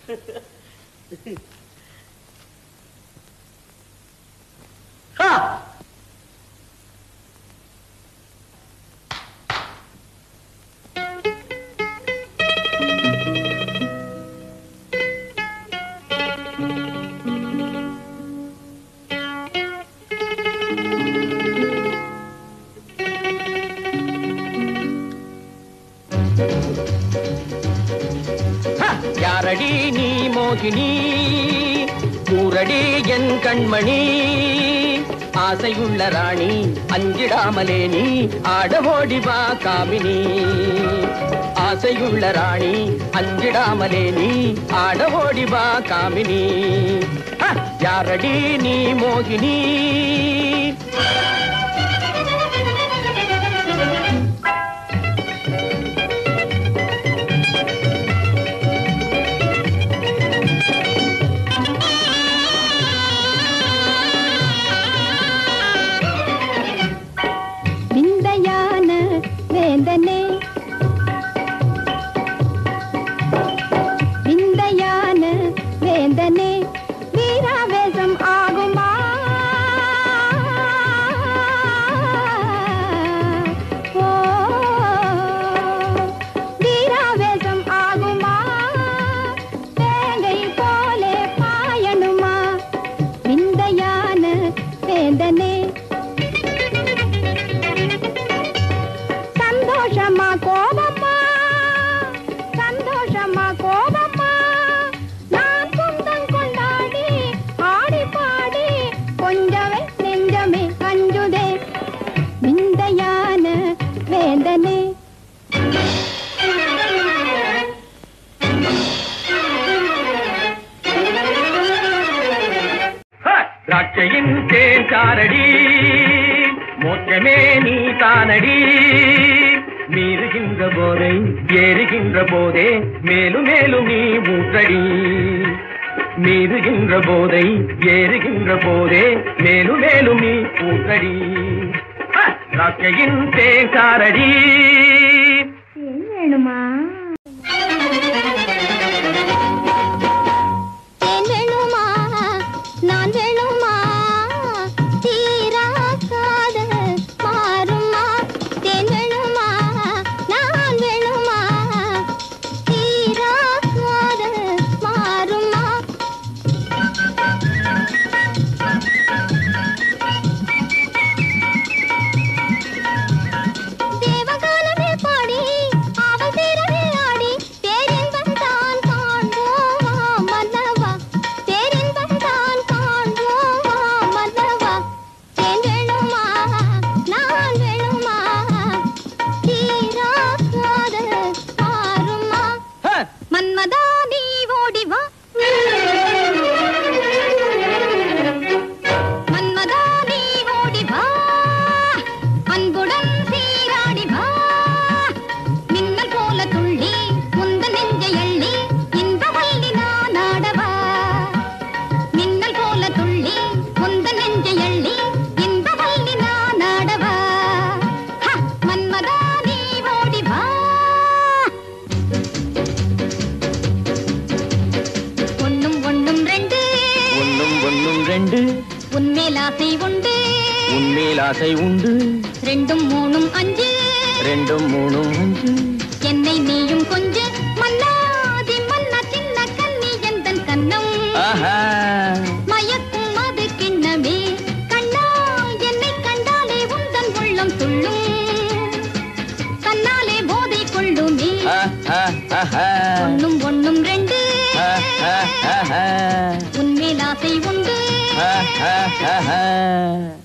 ஹா! ஹ! யாரடி நீ மோகினி கூரடி என் கண்மணி ஆசையுள்ள ராணி அஞ்சிடாமலே நீ ஆட ஓடி வா காமினி ஆசையுள்ள ராணி அஞ்சிடாமலே நீ ஆட ஓடி வா காமினி ஹ! யாரடி நீ மோகினி விந்தையான வேந்தனே விந்தையான வேந்தனே வீராவேசம் ஆகுமா ஓ, வீராவேசம் ஆகுமா வேங்கை போலே பாயணுமா விந்தையான வேந்தனே சந்தோஷமா கோபமா சந்தோஷமா கோபமா நான் சொந்தம் கொண்டாடி ஆடி பாடி கொஞ்சமே நெஞ்சமே அஞ்சுதே விந்தையான வேந்தனே ஹ! திராட்சையின் தேன் சாரடி மோட்சமே நீ தானடி மீறுகின்ற போதை ஏறுகின்ற போதே மேலும் மேலும் நீ ஊற்றடி மீறுகின்ற போதை ஏறுகின்ற போதே மேலும் மேலும் நீ ஊற்றடி ஹ! திராட்சையின் தேன் சாரடி ஏன் வேணுமா ஏன் வேணுமா நான் வேணுமா தீரா காதல் மாறுமா தேன் வேணுமா நான் வேணுமா தீரா காதல் மாறுமா தேவகானமே பாடி அவள் தீரவே ஆடி பேரின்பம் தான் காண்போமா மன்னவா பேரின்பம் தான் காண்போமா மன்னவா தேன் வேணுமா நான் வேணுமா தீரா காதல் மாறுமா ஹ! மன்மதா நீ ஓடி வா மன்மதா நீ ஓடி வா அன்புடன் சீராடி வா மின்னல் போல துள்ளி முந்த நெஞ்சை அள்ளி இந்த வள்ளி நான் ஆடவா மின்னல் போல துள்ளி முந்த நெஞ்சை அள்ளி இந்த வள்ளி நான் ஆடவா ஹ! மன்மதா நீ ஓடி வா ஒண்ணும் ஒண்ணும் ரெண்டு ஒன்னும் ஒன்னும் ரெண்டு உன்மேல் ஆசை உண்டு உன்மேல் ஆசை உண்டு ரெண்டும் மூணும் அஞ்சு ரெண்டும் மூணும் அஞ்சு என்னை நீயும் கொஞ்ச மன்னாதி மன்னா சின்ன கண்ணி எந்தன் கண்ணம் ஆஹா மயக்கும் அது கிண்ணமே கண்ணா என்னை கண்டாலே உந்தன் உள்ளம் துள்ளும் தன்னாலே போதை கொள்ளுமே ஆ, ஆ, ஆஹா. ஒண்ணும் ஒண்ணும் ரெண்டு ஆ, ஆ, ஆஹா. உன்மேல் ஆசை உண்டு ஆ, ஆ, ஆஹா.